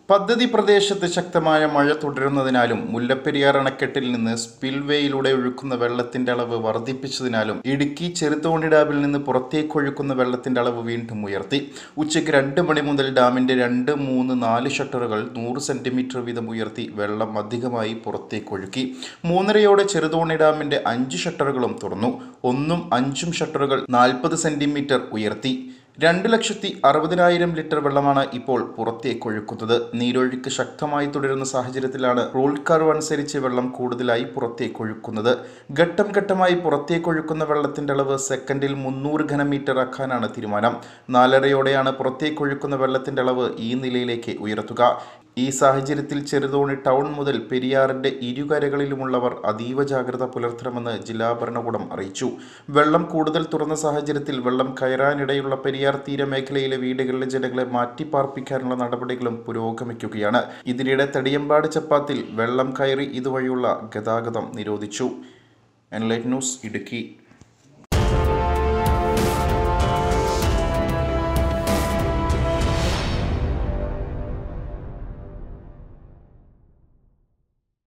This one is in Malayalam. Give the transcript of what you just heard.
പദ്ധതി പ്രദേശത്ത് ശക്തമായ മഴ തുടരുന്നതിനാലും മുല്ലപ്പെരിയാർ അണക്കെട്ടിൽ നിന്ന് സ്പിൽവേയിലൂടെ ഒഴുക്കുന്ന വെള്ളത്തിന്റെ അളവ് വർദ്ധിപ്പിച്ചതിനാലും ഇടുക്കി ചെറുതോണി ഡാമിൽ നിന്ന് പുറത്തേക്ക് ഒഴുക്കുന്ന വെള്ളത്തിന്റെ അളവ് വീണ്ടും ഉയർത്തി ഉച്ചയ്ക്ക് രണ്ട് മണി മുതൽ ഡാമിന്റെ രണ്ട് മൂന്ന് നാല് ഷട്ടറുകൾ നൂറ് സെന്റിമീറ്റർ വീതം ഉയർത്തി വെള്ളം അധികമായി പുറത്തേക്ക് ഒഴുക്കി മൂന്നരയോടെ ചെറുതോണി ഡാമിന്റെ അഞ്ച് ഷട്ടറുകളും തുറന്നു ഒന്നും അഞ്ചും ഷട്ടറുകൾ നാൽപ്പത് സെന്റിമീറ്റർ ഉയർത്തി രണ്ട് ലക്ഷത്തി അറുപതിനായിരം ലിറ്റർ വെള്ളമാണ് ഇപ്പോൾ പുറത്തേക്ക് ഒഴുക്കുന്നത് നീരൊഴുക്ക് ശക്തമായി തുടരുന്ന സാഹചര്യത്തിലാണ് റൂൾ കർവ് അനുസരിച്ച് വെള്ളം കൂടുതലായി പുറത്തേക്ക് ഒഴുക്കുന്നത് ഘട്ടം ഘട്ടമായി പുറത്തേക്ക് ഒഴുക്കുന്ന വെള്ളത്തിന്റെ അളവ് സെക്കൻഡിൽ മുന്നൂറ് ഘനമീറ്റർ ആക്കാനാണ് തീരുമാനം നാലരയോടെയാണ് പുറത്തേക്ക് ഒഴുക്കുന്ന വെള്ളത്തിന്റെ അളവ് ഈ നിലയിലേക്ക് ഉയർത്തുക ഈ സാഹചര്യത്തിൽ ചെറുതോണി ടൗൺ മുതൽ പെരിയാറിന്റെ ഇരുകരകളിലുമുള്ളവർ അതീവ ജാഗ്രത പുലർത്തണമെന്ന് ജില്ലാ ഭരണകൂടം അറിയിച്ചു വെള്ളം കൂടുതൽ തുറന്ന സാഹചര്യത്തിൽ വെള്ളം കയറാനിടയുള്ള പെരിയാർ തീരമേഖലയിലെ വീടുകളിലെ ജനങ്ങളെ മാറ്റിപ്പാർപ്പിക്കാനുള്ള നടപടികളും പുരോഗമിക്കുകയാണ് ഇതിനിടെ തടിയമ്പാട് ചപ്പാത്തിൽ വെള്ളം കയറി ഇതുവഴിയുള്ള ഗതാഗതം നിരോധിച്ചു എൻലൈറ്റ് ന്യൂസ് ഇടുക്കി